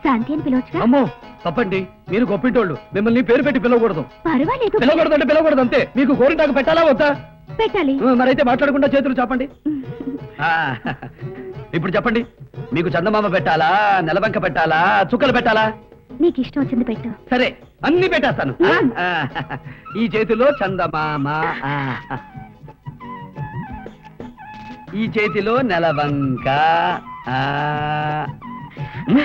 శాంతి అని పిలవచ్చుగా అమ్మో తప్పండి మీరు గొప్పింటోళ్ళు మిమ్మల్ని పేరు పెట్టి పిలవకూడదు పర్వాలేదు పిలవకూడదు అంటే పిలవకూడదు అంతే మీకు గోరింటాకు పెట్టాలా వద్దా పెట్టాలి ఆ, మరైతే మాట్లాడకుండా చేతులు చెప్పండి ఆ, ఇప్పుడు చెప్పండి మీకు చందమామ పెట్టాలా నెలబంక పెట్టాలా చుక్కలు పెట్టాలా నీకు ఇష్టం వచ్చింది పెట్టు సరే అన్ని పెట్టేస్తాను ఆ, ఆ, ఈ చేతిలో చందమామ ఆ. ఈ చేతిలో నెలవంక ఆ. ఉమ్.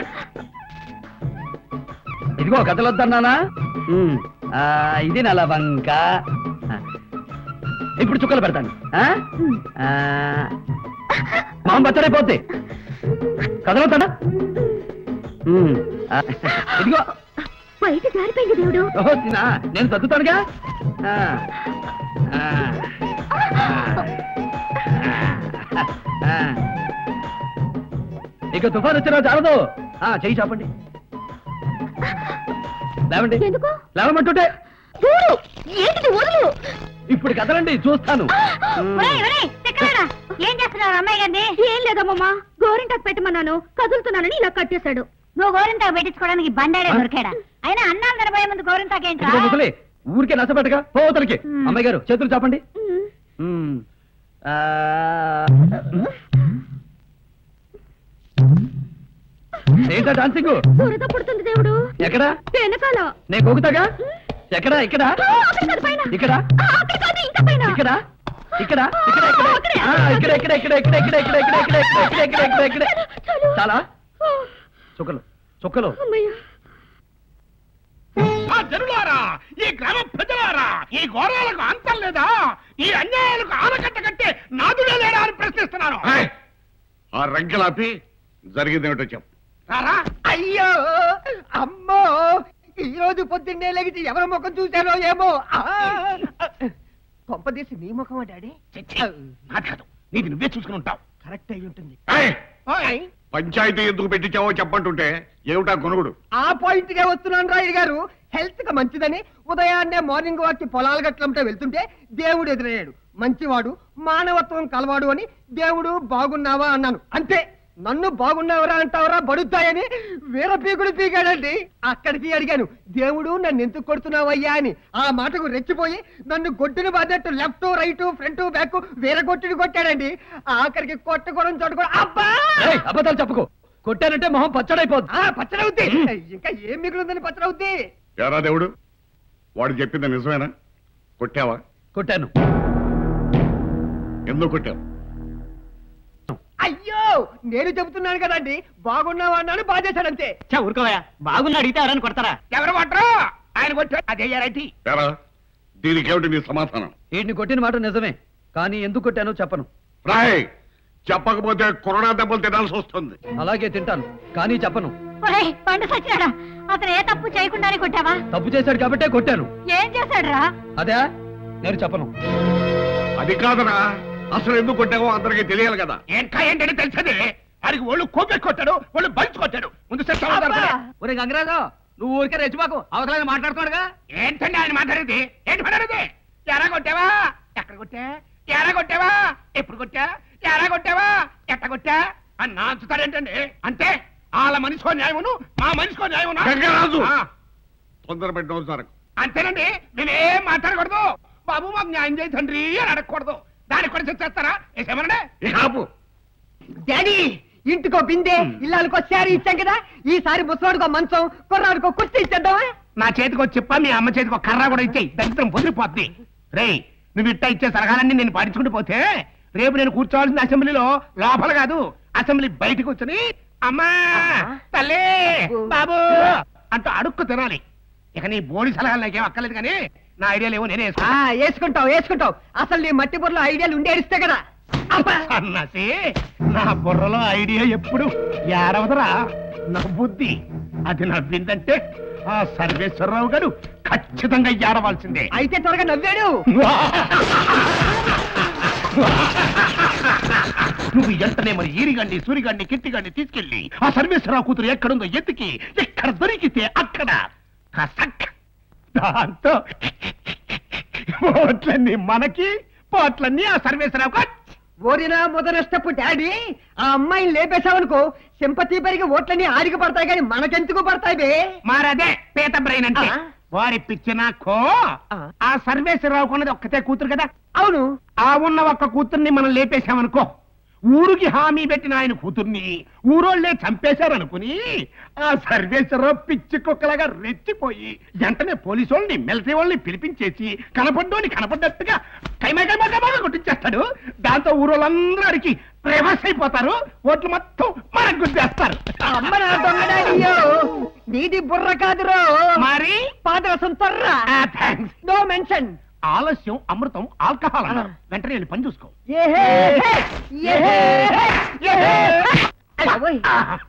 ఇదిగో కథలొద్దన్నానా ఉమ్. ఆ, ఇది నెలవంక ఆ. ఇప్పుడు చుక్కలు పెడతాను ఆ? ఆ. మొహం బచ్చడైపోద్ది కదలవుతాడా ఉమ్. ఆ. ఇదిగో బయట జారిపోయింది దేవుడు ఓహో తినా నేను చదువుతానుగా ఆ, ఆ, ఆ, ఆ. ఇక తుఫాన్ వచ్చినా చాలదు ఆ, చెయ్యి చాపండి లేవండి ఎందుకు లేవమంటుంటే చూడు ఏంటిది వదులు ఇప్పుడు కదలండి చూస్తాను ఒరేయ్, ఒరేయ్, చక్రాడా, ఏం చేస్తున్నావు అమ్మాయి గారిని ఏం లేదమ్మమ్మా గోరింటాకు పెట్టమన్నాను కదులుతున్నానని ఇలా కట్టేశాడు నువ్వు గోరింటాకు పెట్టించుకోవడానికి బండాడే దొరికాడా అయినా అన్నాలు తినబోయే ముందు గోరింటాకు ఇదిగో ముసలి ఊరికే నచ్చబెట్టగా పోతలకి మ్. అమ్మాయి గారు చేతులు చాపండి మ్. ఆ, ఏంటా డాన్సింగ్ దురద పుడుతుంది దేవుడు ఎక్కడ వెనకాల నేను కోకుతాగా ఎక్కడ ఇక్కడ ఆ, అక్కడ కాదు పైన. ఇక్కడ ఆ, అక్కడ కాదు ఇంకా పైన ఇక్కడ ఇక్కడ ఇక్కడ ఇక్కడ అక్కడే. ఆ, ఇక్కడ ఇక్కడ ఇక్కడ ఇక్కడ ఇక్కడ ఇక్కడ ఇక్కడ ఇక్కడ ఇక్కడ ఇక్కడ ఇక్కడ ఇక్కడ ఇక్కడ ఇక్కడ చాలా ఆ, చుక్కలు చుక్కలు అమ్మయ్య. ఆ జనులారా ఈ గ్రామ ప్రజలారా ఈ ఘోరాలకు అంతం లేదా ఈ అన్యాయాలకు ఆనకట్ట కట్టే నాదుడే లేడా అని ప్రశ్నిస్తున్నాను ఆ రంకెలాపి జరిగిందేమిటో చెప్పు రారా అయ్యో అమ్మో ఈ రోజు పొద్దున్నే లెగిచి ఎవరి ముఖం చూశారో ఏమో ఆ! కొంపదీసి నీ ముఖమా డాడీ చిచ్చి, నాది కాదు నీది నువ్వే చూసుకుని ఉంటావు కరెక్ట్ అయి ఉంటుంది ఏయ్! ఓయ్, పంచాయతీ ఎందుకు పెట్టించావో చెప్పంటుంటే ఏమిటా కొనుగుడు ఆ పాయింట్ గా వస్తున్నాను రాయుడు గారు హెల్త్ కి మంచిదని ఉదయాన్నే మార్నింగ్ వాక్ కి పొలాల గట్లంటే వెళ్తుంటే దేవుడు ఎదురయ్యాడు మంచివాడు మానవత్వం కలవాడు అని దేవుడు బాగున్నావా అన్నాను అంతే నన్ను బాగున్నావరా అంటావరా బడుద్దాయని వీర పీకుడు పీకాడండి అక్కడికి అడిగాను దేవుడు నన్ను ఎందుకు కొడుతున్నావయ్యా అని ఆ మాటకు రెచ్చిపోయి నన్ను గొడ్డును బాధట్టు లెఫ్ట్ రైట్ ఫ్రంట్ బ్యాక్ వీర కొట్టుడు కొట్టాడండి ఆఖరికి కొట్టకూడదు చోటుకోవడం అబ్బా ఏయ్, అబద్ధాలు చెప్పుకో కొట్టానంటే మొహం పచ్చడైపోద్ది ఆ పచ్చడవుద్ది ఇంకా ఏం మిగులుందని పచ్చడవుద్ది ఎరా దేవుడు వాడు చెప్పింది నిజమేనా కొట్టావా కొట్టాను ఎందుకు కొట్టావు అయ్యో నేను చెబుతున్నాను కదండి బాగున్నావా అన్నాను బాధేశాడంతే ఊరుకోవా బాగున్నా అడిగితే ఎవరైనా కొడతారా ఎవరు కొట్టరు ఆయన కొట్టాడు అదే రైటీ ఎరా దీనికేమిటి నీ సమాధానం వీడిని కొట్టిన మాట నిజమే కానీ ఎందుకు కొట్టానో చెప్పను రాయ్ చెప్పకపోతే కొరడా దెబ్బలు తినాల్సి వస్తుంది అలాగే తింటాను కానీ చెప్పను ఒరేయ్, పండు సచ్చినాడా అతను ఏ తప్పు చేయకుండానే కొట్టావా తప్పు చేశాడు కాబట్టే కొట్టాను ఏం చేశాడు రా అదే నేను చెప్పను అది కాదరా అసలు ఎందుకు కొట్టావో అందరికీ తెలియాలి కదా ఇంకా ఏంటని తెలిసేది వాడికి ఒళ్ళు కోపెట్టి కొట్టాడు ఒళ్ళు బలిచి కొట్టాడు ముందు చెప్తాను ఒరే గంగరాజు నువ్వు ఊరికే రెచ్చిపోకు అవసరం మాట్లాడుతున్నాడుగా ఏంటండి ఆయన మాట్లాడేది ఏంటి మాట్లాడేది ఎరా కొట్టావా ఎక్కడ కొట్టా ఎరా కొట్టావా ఎప్పుడు కొట్టా ఎరా కొట్టావా ఎట్ట కొట్టా అని నాచుతారేంటండి అంటే వాళ్ళ మనిషికో న్యాయమును మా మనిషికో న్యాయమునా గంగరాజు! ఆ, తొందర పెట్టిన సరకు అంతేనండి మేమేం మాట్లాడకూడదు బాబు మాకు న్యాయం చేయి తండ్రి అని అడగకూడదు దానికి కూడా చేస్తారా ఏమనండి ఇక ఆపు డాడీ ఇంటికో బిందె ఇల్లాలకో శారీ ఇచ్చాం కదా ఈసారి ముసలాడుకో మంచం కుర్రాడికో కుర్చీ ఇచ్చేద్దామా నా చేతికి ఒక చెప్ప మీ అమ్మ చేతికి ఒక కర్ర కూడా ఇచ్చేయి దరిద్రం పొదిరిపోద్ది రేయ్ నువ్వు ఇట్ట ఇచ్చే సలహాలన్నీ నేను పాటించుకుంటూ పోతే రేపు నేను కూర్చోవాల్సిన అసెంబ్లీలో లోపల కాదు అసెంబ్లీ బయటకు వచ్చని అమ్మా తల్లి బాబు అంటూ అడుక్కు తినాలి ఇక నీ బోడి సలహాలు నాకేం అక్కర్లేదు కానీ నా ఐడియాలు ఏవో నేనే ఆ, వేసుకుంటా. వేసుకుంటావు వేసుకుంటావు అసలు నీ మట్టి బుర్రలో ఐడియాలు ఉండేడిస్తే కదా అబ్బా! సన్నాసి నా బుర్రలో ఐడియా ఎప్పుడు ఏడవదరా నా బుద్ధి అది నవ్విందంటే ఆ సర్వేశ్వరరావు గారు ఖచ్చితంగా ఏడవలసిందే అయితే త్వరగా నవ్వాడు నువ్వు వెంటనే మరి ఈరిగండి సూరిగండి కిట్టిగండి తీసుకెళ్ళి ఆ సర్వేశ్వరరావు కూతురు ఎక్కడుందో ఎత్తికి ఎక్కడ దొరికితే అక్కడ కసక్ దాంతో పోట్లన్నీ మనకి పోట్లన్నీ ఆ సర్వేశ్వరరావు ఓరినా మొదనష్టపు డాడీ ఆ అమ్మాయిని లేపేశావనుకో సింపతి పెరిగి ఓట్లన్నీ ఆడికి పడతాయి కానీ మనకెందుకు పడతాయి బే మారదే పీత బ్రెయిన్ అంటే ఆ. వారి పిచ్చినాకో ఆ. ఆ సర్వేశ్వరరావు కొన్నది ఒక్కతే కూతురు కదా అవును ఆ ఉన్న ఒక్క కూతుర్ని మనం లేపేశామనుకో ఊరికి హామీ పెట్టిన ఆయన కూతుర్ని ఊరోళ్ళే చంపేశారనుకుని ఆ సర్వేశ్వరరావు పిచ్చి కుక్కలాగా రెచ్చిపోయి వెంటనే పోలీసు వాళ్ళని మిలిటరీ వాళ్ళని పిలిపించేసి కనపడ్డోని కనపడ్డట్టుగా కైమా కైమా కైమాగా కొట్టించేస్తాడు దాంతో ఊరోళ్ళందరూ అడిగి రివర్స్ అయిపోతారు ఓట్లు మొత్తం మనకు గుద్దేస్తారు అమ్మ నా దొంగ డాడీయో నీది బుర్ర కాదురో మరి పాదరసం తొర్రా థ్యాంక్స్ నో మెన్షన్ ఆలస్యం అమృతం ఆల్కహాల్ అన్నారు వెంటనే వెళ్ళి పని చూసుకో ఏహే ఏహే ఏహే అయ్యోయ్.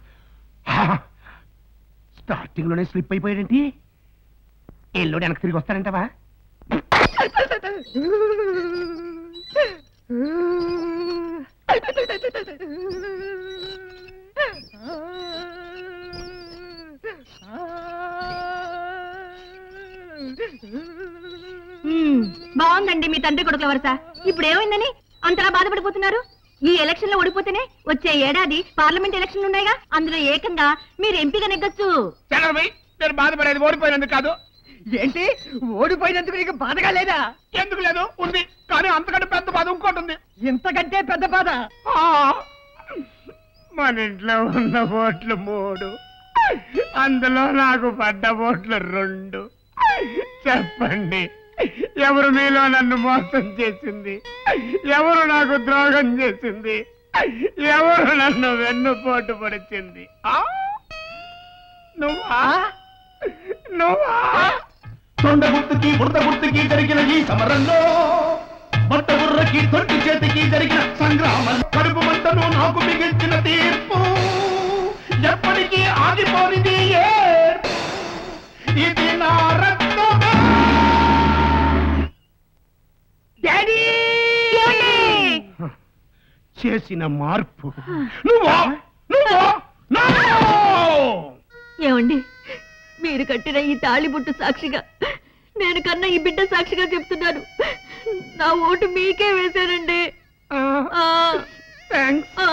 స్టార్టింగ్ లోనే స్లిప్ అయిపోయాడేంటి ఎల్లుడు వెనక్కి తిరిగి వస్తానంటావా మ్మ్. బాగుందండి మీ తండ్రి కొడుకుల వరుస ఇప్పుడు ఏమైందని అంతలా బాధపడిపోతున్నారు ఈ ఎలక్షన్ లో ఓడిపోతేనే వచ్చే ఏడాది పార్లమెంట్ ఎలక్షన్లు ఉన్నాయిగా అందులో ఏకంగా మీరు ఎంపీగా నెగ్గొచ్చు చంద్రబాయ్ నేను బాధపడేది ఓడిపోయినందుకు కాదు ఏంటి ఓడిపోయినందుకు నీకు బాధగా లేదా ఎందుకు లేదు ఉంది కానీ అంతకంటే పెద్ద బాధ ఇంకోటి ఉంది ఇంతకంటే పెద్ద బాధ ఆ, మన ఇంట్లో ఉన్న ఓట్లు మూడు అందులో నాకు పడ్డ ఓట్లు రెండు చెప్పండి ఎవరు మీలో నన్ను మోసం చేసింది ఎవరు నాకు ద్రోహం చేసింది ఎవరు నన్ను వెన్నుపోటు పడిచింది ఆ? నువ్వా నువ్వా తొండ గుర్తుకి బురద గుర్తుకి జరిగిన ఈ సమరంలో బట్ట బుర్రకి తొట్టి చేతికి జరిగిన సంగ్రామం కడుపు మంటను నాకు మిగిల్చిన తీర్పు ఎప్పటికీ ఆగిపోనిది ఏర్పు. ఇది నా రక్తమే డాడీ చేసిన మార్పు నువ్వా నువ్వా నువ్వు ఏమండి మీరు కట్టిన ఈ తాళిబుట్టు సాక్షిగా నేను కన్నా ఈ బిడ్డ సాక్షిగా చెప్తున్నాను నా ఓటు మీకే వేశానండి ఆ, థ్యాంక్స్ ఆ.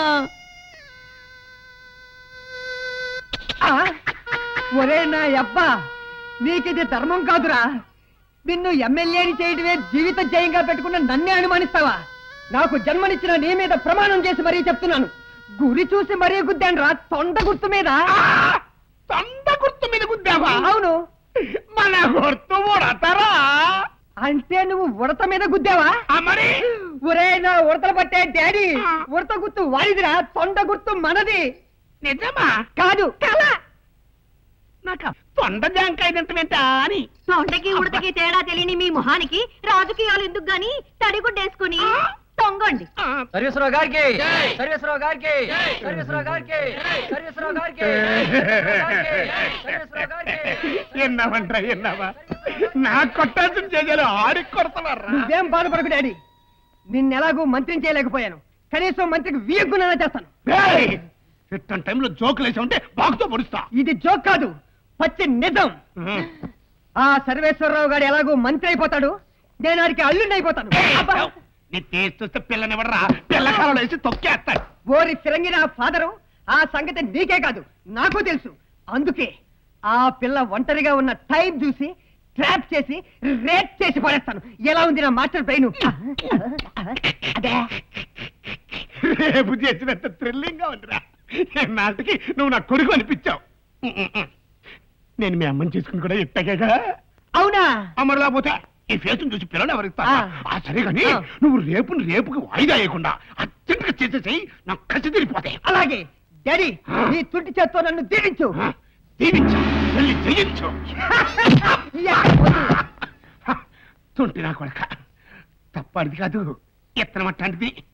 ఆ? ఒరే నా అబ్బా నీకిది ధర్మం కాదురా నిన్ను ఎమ్మెల్యేని చేయడమే జీవిత జయంగా పెట్టుకున్న నన్నే అనుమానిస్తావా నాకు జన్మనిచ్చిన నీ మీద ప్రమాణం చేసి మరీ చెప్తున్నాను గురి చూసి మరీ గుద్దాను రా తొండ గుర్తు మీద తొండ గుర్తు మీద గుద్దావా అవును మన గుర్తు ఉడతారా అంటే నువ్వు ఉడత మీద గుద్దావా ఆ మరి ఒరే నా ఉడతలు పట్టే డాడీ ఉడత గుర్తు వాడిదిరా తొండ గుర్తు మనది నిజమా కాదు కళ నాకు తొండ జాంకాయ తింటమేంటా అని తొండకి ఉడతకి తేడా తెలియని మీ మొహానికి రాజకీయాలు ఎందుకు గాని తడిగుడ్డేసుకుని తొంగండి ఆ, సర్వేశ్వరరావు గారికి సర్వేశ్వరరావు గారికి సర్వేశ్వరరావు గారికి సర్వేశ్వరరావు గారికి సర్వేశ్వరరావు గారికి ఎన్నావంట్రా ఎన్నావా నా కొట్టాల్సిన చేయాలి ఆడికి కొడతావారా నువ్వేం బాధపడకు డాడీ నిన్నెలాగూ మంత్రిని చేయలేకపోయాను కనీసం మంత్రికి వీయగ్గునా చేస్తాను ఏయ్! ఇట్టని టైంలో జోకులు వేసి ఉంటే బాగుతో పొడుస్తా ఇది జోక్ కాదు పచ్చి నిజం ఆ సర్వేశ్వరరావు గారు ఎలాగో మంత్రి అయిపోతాడు నేను ఆడికి అల్లుండి అయిపోతాను అబ్బా! నీ టేస్ట్ చూస్తే పిల్లనివ్వడరా పిల్లకాలలో వేసి తొక్కేస్తాడు ఓరి ఫిరంగిన ఫాదరు ఆ సంగతి నీకే కాదు నాకు తెలుసు అందుకే ఆ పిల్ల ఒంటరిగా ఉన్న టైం చూసి ట్రాప్ చేసి రేప్ చేసి పడేస్తాను ఎలా ఉంది నా మాస్టర్ బ్రెయిన్ అదే రేపు చేసినంత థ్రిల్లింగ్ గా ఉందిరా నాటికి నువ్వు నా కొడుకు అనిపించావు నేను మీ అమ్మని చేసుకుని కూడా ఇట్టగేగా అవునా అమ్మరు లేకపోతే ఈ ఫేస్ చూసి పిల్లలు ఎవరిస్తా ఆ. ఆ సరే కానీ ఆ. నువ్వు రేపుని రేపుకి వాయిదా వేయకుండా అర్జెంట్గా చేసేసేయి నాకు ఖర్చు తిరిగిపోతాయి అలాగే డాడీ ఆ. నీ తుట్టి చేత్తో నన్ను దీవించు దీవించు వెళ్ళి జయించు ఎక్కడ పోతు? తుంటి నా కొడక తప్పడిది కాదు ఎత్తనం అట్లాంటిది